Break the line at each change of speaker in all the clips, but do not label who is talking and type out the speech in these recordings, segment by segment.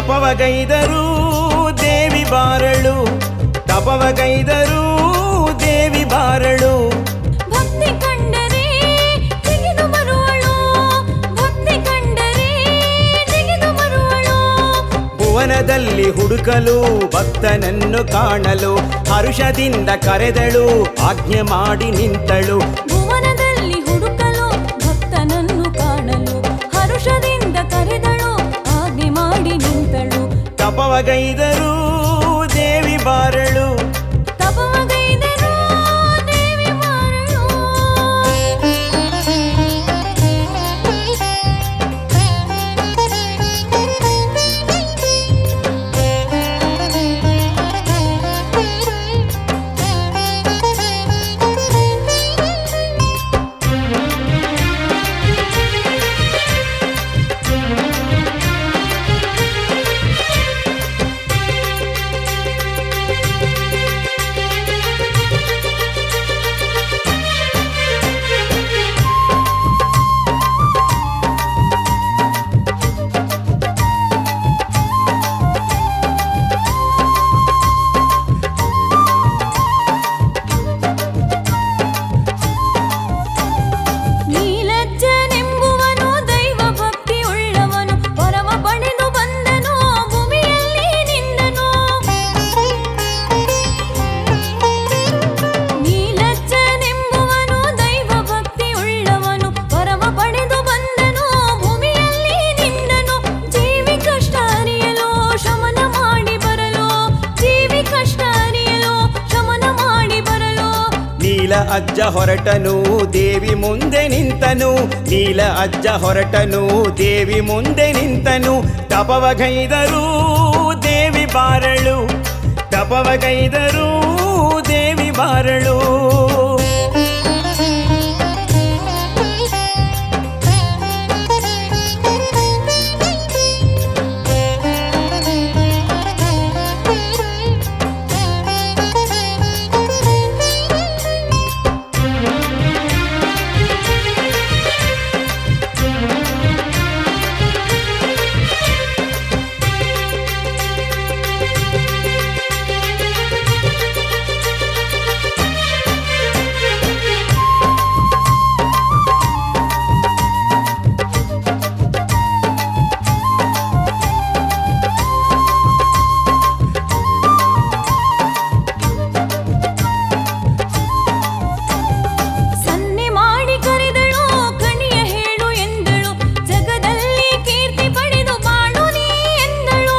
ತಪವಗೈದರೂ ದೇವಿ ಬಾರಳು ತಪವಗೈದರೂ ದೇವಿ ಬಾರಳು
ಭಕ್ತಿ ಕಂಡರೆ ಜಿಗಿದು ಬರುವಳು ಭಕ್ತಿ ಕಂಡರೆ ಜಿಗಿದು ಬರುವಳು
ಭುವನದಲ್ಲಿ ಹುಡುಕಲು ಭಕ್ತನನ್ನು ಕಾಣಲು ಹರುಷದಿಂದ ಕರೆದಳು ಆಜ್ಞೆ ಮಾಡಿ ನಿಂತಳು
ಭುವನದಲ್ಲಿ ಹುಡುಕಲು ಭಕ್ತನನ್ನು ಕಾಣಲು ಹರುಷದಿಂದ ಕರೆದಳು ಆಜ್ಞೆ ಮಾಡಿ ನಿಂತಳು
ತಪವಗೈದರೂ ದೇವಿ ಬಾರಳು
ತಪವಗೈದರು ದೇವಿ ಮಾರಳು ನೀಲಜ್ಜನೆಂಬುವನು ದೈವ ಭಕ್ತಿ ಉಳ್ಳವನು ಪರಮ ಪಡೆದು ಬಂದನು ಭೂಮಿಯಲ್ಲಿ ನಿಂದನು ನೀಲಜ್ಜನೆಂಬುವನು ದೈವ ಭಕ್ತಿ ಉಳ್ಳವನು ಪರಮ ಪಡೆದು ಬಂದನು ಭೂಮಿಯಲ್ಲಿ ನಿಂದನು ಜೀವಿ ಕಷ್ಟ ಅರಿಯಲು ಶಮನ ಮಾಡಿ ಬರಲು ಜೀವಿ ಕಷ್ಟ ಅರಿಯಲು ಶಮನ ಮಾಡಿ ಬರಲು
ನೀಲ ಅಜ್ಜ ಹೊರಟನು ದೇವಿ ಮುಂದೆ ನಿಂತನು ನೀಲ ಅಜ್ಜ ಹೊರಟನು ದೇವಿ ಮುಂದೆ ನಿಂತನು ತಪವಗೈದರೂ ದೇವಿ ಬಾರಳು ತಪವಗೈದರೂ ದೇವಿ ಬಾರಳು
ಸನ್ನೆ ಮಾಡಿ ಕರೆದಳು ಕಣಿಯ ಹೇಳು ಎಂದಳು ಜಗದಲ್ಲಿ ಕೀರ್ತಿ ಪಡೆದು ಬಾಳು ನೀ ಎಂದಳು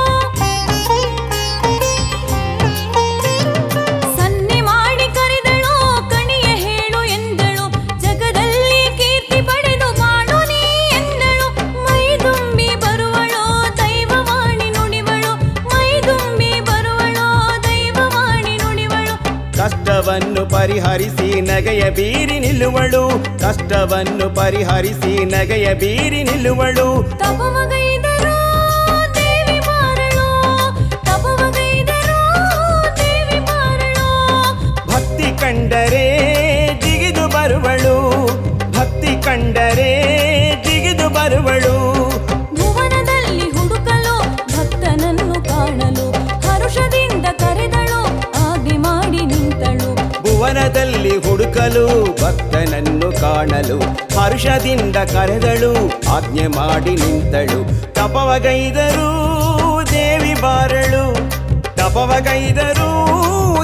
ಸನ್ನೆ ಮಾಡಿ ಕರೆದಳು ಕಣಿಯ ಹೇಳು ಎಂದಳು ಜಗದಲ್ಲಿ ಕೀರ್ತಿ ಪಡೆದು ಬಾಳು ನೀ ಎಂದಳು ಮೈ ತುಂಬಿ ಬರುವಳು ದೈವವಾಣಿ ನುಡಿವಳು ಮೈ ತುಂಬಿ ಬರುವಳು ದೈವವಾಣಿ ನುಡಿವಳು
ಕಷ್ಟವನ್ನು ಪರಿಹರಿಸಿ ನಗೆಯ ಬೀರಿ ನಿಲ್ಲುವಳು ಕಷ್ಟವನ್ನು ಪರಿಹರಿಸಿ ನಗೆಯ ಬೀರಿ ನಿಲ್ಲುವಳು
ತಪವಗೈದರು ದೇವಿ ಮಾರಳು ತಪವಗೈದರು ದೇವಿ ಮಾರಳು
ಭಕ್ತಿ ಕಂಡರೆ ಜಿಗಿದು ಬರುವಳು ಭಕ್ತಿ ಕಂಡರೆ ಜಿಗಿದು ಬರುವಳು
ಭುವನದಲ್ಲಿ ಹುಡುಕಲು ಭಕ್ತನನ್ನು ಕಾಣಲು ಹರುಷದಿಂದ ಕರೆದಳು ಆಗಿ ಮಾಡಿ ನಿಂತಳು
ಭುವನದಲ್ಲಿ ಹುಡುಕಲು ಭಕ್ತನನ್ನು ಕಾಣಲು ಹರ್ಷದಿಂದ ಕರೆದಳು ಆಜ್ಞೆ ಮಾಡಿ ನಿಂತಳು ತಪವಗೈದರೂ ದೇವಿ ಬಾರಳು ತಪವಗೈದರೂ